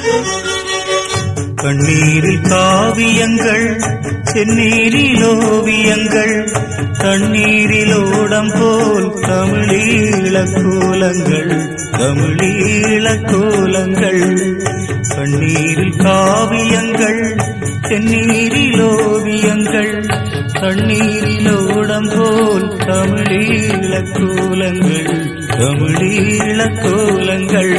கண்ணீரில் காவியங்கள் செந்நீரில் ஓவியங்கள் தண்ணீரில் ஓடம் போல் தமிழீழ கோலங்கள் தமிழீழ கோலங்கள் கண்ணீரில் காவியங்கள் செந்நீரில் ஓவியங்கள் தண்ணீரில் ஓடம் போல் தமிழீழ கோலங்கள் தமிழீழ கோலங்கள்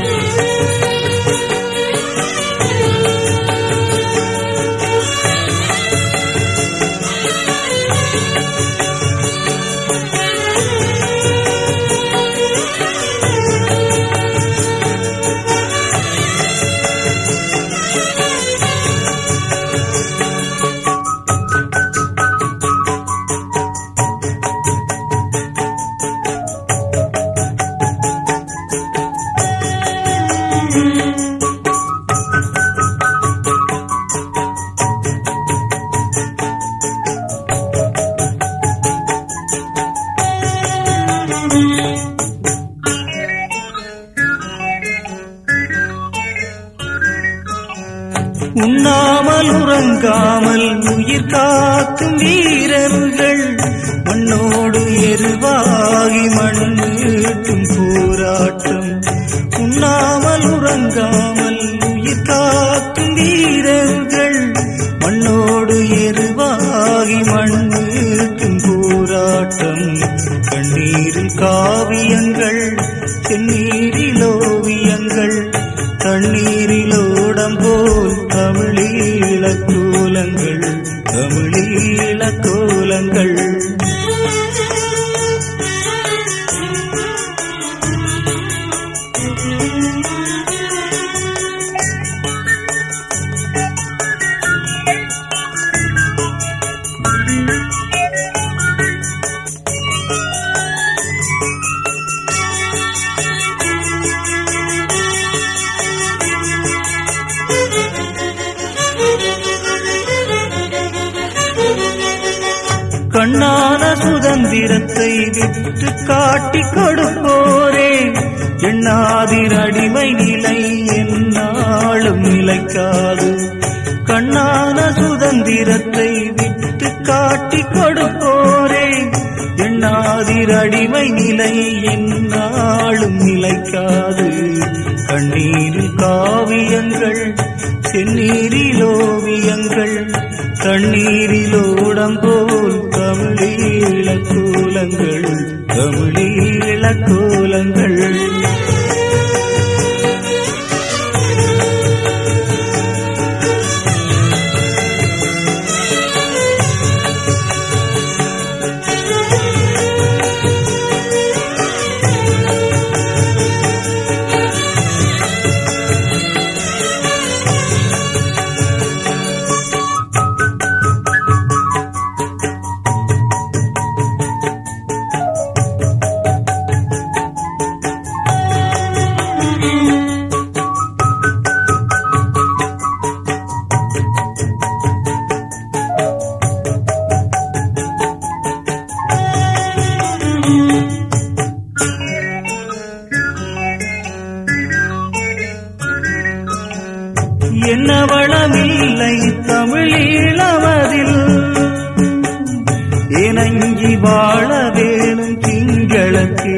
உண்ணாமல் உறங்காமல் உயிர் காக்கும் வீரர்கள் மண்ணோடு எருவாகி மண்ணீட்டும் போராட்டம் உண்ணாமல் உறங்காமல் உயிர் காக்கும் வீரர்கள் மண்ணோடு எருவாகி மண்ணீட்டும் போராட்டம் கண்ணீரில் காவியங்கள் செந்நீரில் ஓவியங்கள் தண்ணீரில் ஓடம் போல் தமிழீழ கோலங்கள் தமிழீழ கோலங்கள் கண்ணான சுதந்திரத்தை விட்டு காட்டி கொடுப்போரே எண்ணாதிர் அடிமை நிலை என்னாலும் நிலைக்காது கண்ணான சுதந்திரத்தை விட்டு காட்டி கொடுப்போரே எண்ணாதிர் அடிமை நிலை என்னாலும் நிலைக்காது கண்ணீரில் காவியங்கள் செந்நீரில் ஓவியங்கள் தண்ணீரில் ஓடம் போல் தமிழீழ கோலங்கள் தமிழீழ கோலங்கள் என்ன வளமில்லை தமிழீழமதில் இணங்கி வாழ வேணும் திங்களக்கு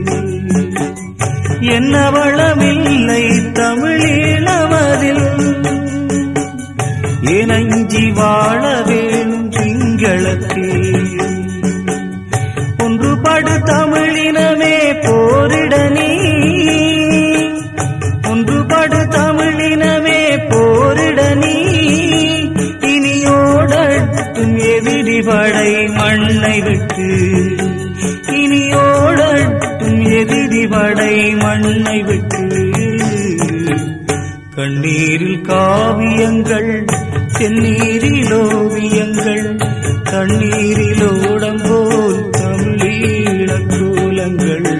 என்ன வளமில்லை தமிழீழமதில் இணங்கி வாழ வேணும் திங்களக்கு ஒன்றுபடு தமிழினமே போரிட நீ ஒன்றுபடு தமிழினமே போரிட நீ இனியோடட்டும் எதிரி படை மண்ணை விட்டு இனியோடட்டும் எதிரி படை மண்ணை விட்டு கண்ணீரில் காவியங்கள் செந்நீரில் ஓவியங்கள் தண்ணீரில் ஓடம் போல் தமிழீழ கோலங்கள்